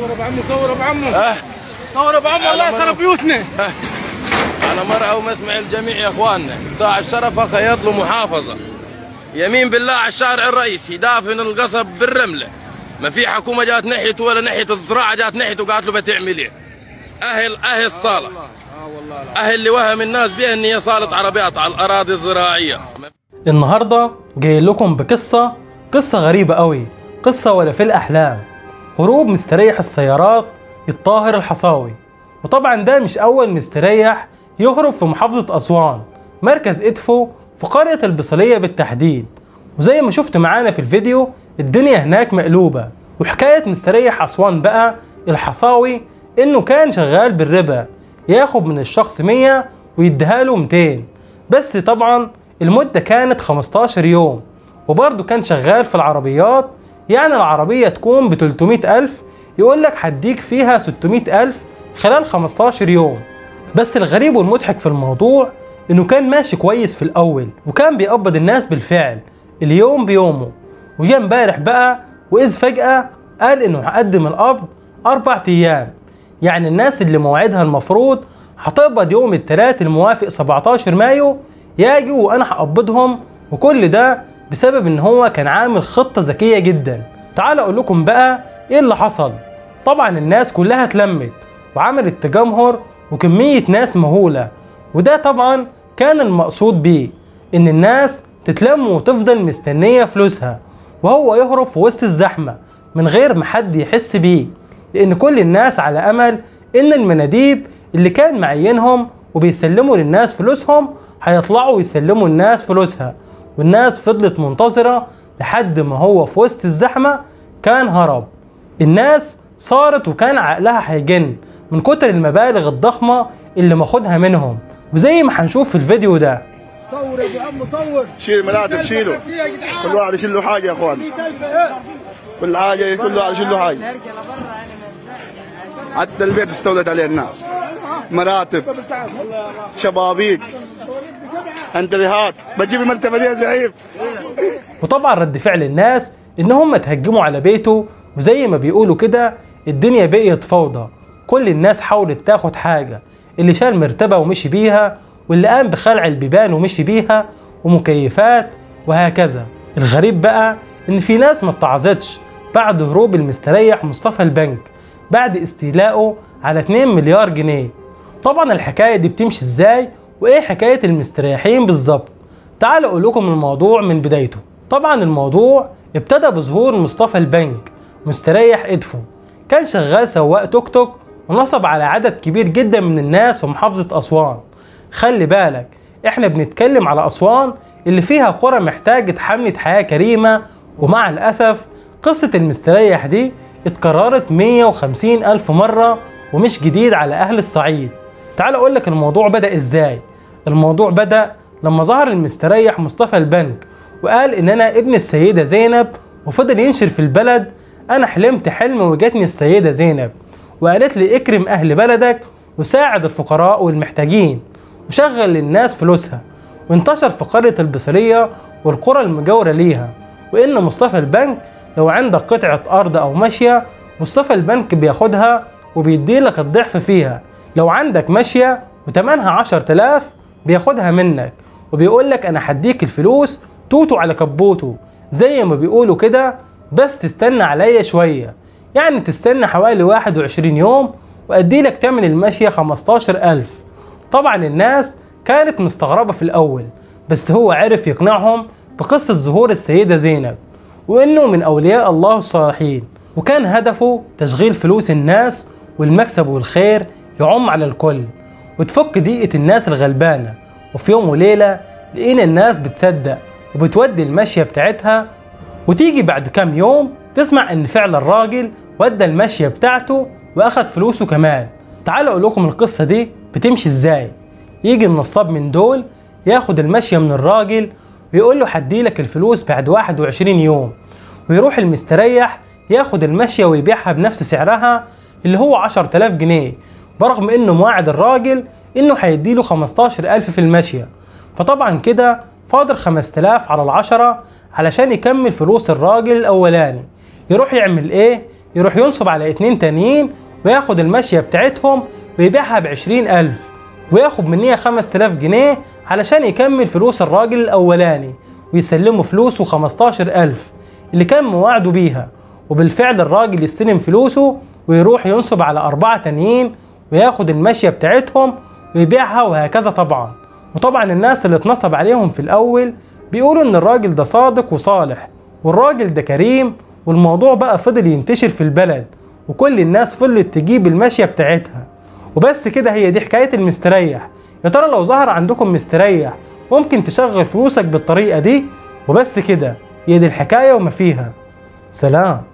صور ابو عمو صور ابو عمو اه صور ابو عمو الله يخرب بيوتنا انا مرأة ومسمع الجميع يا اخواننا قطاع الشرف خيط له محافظة يمين بالله على الشارع الرئيسي دافن القصب بالرملة ما في حكومة جات ناحيته ولا ناحية الزراعة جات ناحيته قالت له بتعمل ايه اهل اهل الصالة اهل اللي وهم الناس بها ان هي صالة عربيات على الاراضي الزراعية النهاردة جاي لكم بقصة قصة غريبة قوي قصة ولا في الأحلام هروب مستريح السيارات الطاهر الحصاوي وطبعا ده مش أول مستريح يهرب في محافظة أسوان مركز إدفو في قرية البصلية بالتحديد وزي ما شفت معانا في الفيديو الدنيا هناك مقلوبة وحكاية مستريح أسوان بقى الحصاوي إنه كان شغال بالربا ياخد من الشخص 100 ويديها له 200 بس طبعا المدة كانت 15 يوم وبرضه كان شغال في العربيات يعني العربية تكون ب 300 ألف يقول لك هديك فيها 600 ألف خلال 15 يوم بس الغريب والمضحك في الموضوع إنه كان ماشي كويس في الأول وكان بيقبض الناس بالفعل اليوم بيومه وجا امبارح بقى وإذ فجأة قال إنه هقدم القبض أربع أيام يعني الناس اللي موعدها المفروض هتقبض يوم التلات الموافق 17 مايو ياجوا وانا هقبضهم وكل ده بسبب ان هو كان عامل خطة ذكية جدا تعال اقول لكم بقى ايه اللي حصل طبعا الناس كلها اتلمت وعملت تجمهر وكمية ناس مهولة وده طبعا كان المقصود بيه ان الناس تتلم وتفضل مستنية فلوسها وهو يهرب في وسط الزحمة من غير ما حد يحس بيه لان كل الناس على امل ان المناديب اللي كان معينهم وبيسلموا للناس فلوسهم هيطلعوا يسلموا الناس فلوسها والناس فضلت منتظرة لحد ما هو في وسط الزحمة كان هرب الناس صارت وكان عقلها هيجن من كتر المبالغ الضخمة اللي ماخدها منهم وزي ما هنشوف في الفيديو ده صور يا ابو عمو صور شيل مراتب شيلوا يا جدعان كل واحد يشيل له حاجه يا اخوان 100000 ايه كل حاجه كل واحد يشيل له حاجه حتى البيت استولت عليه الناس مراتب شبابيك انتبهات بتجيب المرتبه دي يا زعيم وطبعا رد فعل الناس ان هم تهجموا على بيته وزي ما بيقولوا كده الدنيا بقيت فوضى كل الناس حاولت تاخد حاجة اللي شال مرتبة ومشي بيها واللي قام بخلع البيبان ومشي بيها ومكيفات وهكذا الغريب بقى ان في ناس ما اتعظتش بعد هروب المستريح مصطفى البنك بعد استيلائه على 2 مليار جنيه طبعا الحكاية دي بتمشي ازاي وايه حكاية المستريحين بالظبط تعالوا اقول لكم الموضوع من بدايته طبعا الموضوع ابتدى بظهور مصطفى البنك مستريح ادفو كان شغال سواق توك توك ونصب على عدد كبير جدا من الناس في محافظة أسوان خلي بالك احنا بنتكلم على أسوان اللي فيها قرى محتاجة حملة حياة كريمة ومع الأسف قصة المستريح دي اتكررت 150 ألف مرة ومش جديد على أهل الصعيد تعال أقول لك الموضوع بدأ إزاي الموضوع بدأ لما ظهر المستريح مصطفى البنك وقال إن أنا ابن السيدة زينب وفضل ينشر في البلد أنا حلمت حلم وجاتني السيدة زينب وقالت لي اكرم أهل بلدك وساعد الفقراء والمحتاجين وشغل للناس فلوسها وانتشر في قرية البصرية والقرى المجاورة ليها وإن مصطفى البنك لو عندك قطعة أرض أو ماشية مصطفى البنك بياخدها وبيديلك الضعف فيها لو عندك ماشية وتمنها عشر تلاف بياخدها منك وبيقول لك أنا هديك الفلوس توتو على كبوته زي ما بيقولوا كده بس تستنى عليا شوية يعني تستنى حوالي 21 يوم وأدي لك تمن الماشية 15000 طبعا الناس كانت مستغربة في الأول بس هو عرف يقنعهم بقصة ظهور السيدة زينب وإنه من أولياء الله الصالحين وكان هدفه تشغيل فلوس الناس والمكسب والخير يعم على الكل وتفك ضيقة الناس الغلبانة وفي يوم وليلة لقينا الناس بتصدق وبتودي الماشية بتاعتها وتيجي بعد كام يوم تسمع ان فعل الراجل ودى الماشية بتاعته واخد فلوسه كمان تعالوا اقول لكم القصة دي بتمشي ازاي يجي النصاب من دول ياخد الماشية من الراجل ويقول له هديلك الفلوس بعد 21 يوم ويروح المستريح ياخد الماشية ويبيعها بنفس سعرها اللي هو 10000 جنيه برغم انه موعد الراجل انه هيديله 15000 في الماشية فطبعا كده فاضل 5000 على العشرة علشان يكمل فلوس الراجل الاولاني يروح يعمل ايه يروح ينصب على اتنين تانيين وياخد الماشية بتاعتهم ويبيعها بعشرين ألف وياخد منيها خمس تلاف جنيه علشان يكمل فلوس الراجل الأولاني ويسلمه فلوسه خمستاشر ألف اللي كان مواعده بيها وبالفعل الراجل يستلم فلوسه ويروح ينصب على أربعة تانيين وياخد الماشية بتاعتهم ويبيعها وهكذا طبعا وطبعا الناس اللي اتنصب عليهم في الأول بيقولوا إن الراجل ده صادق وصالح والراجل ده كريم والموضوع بقى فضل ينتشر في البلد وكل الناس فضلت تجيب الماشية بتاعتها وبس كده هي دي حكاية المستريح يا ترى لو ظهر عندكم مستريح ممكن تشغل فلوسك بالطريقة دي وبس كده هي دي الحكاية وما فيها سلام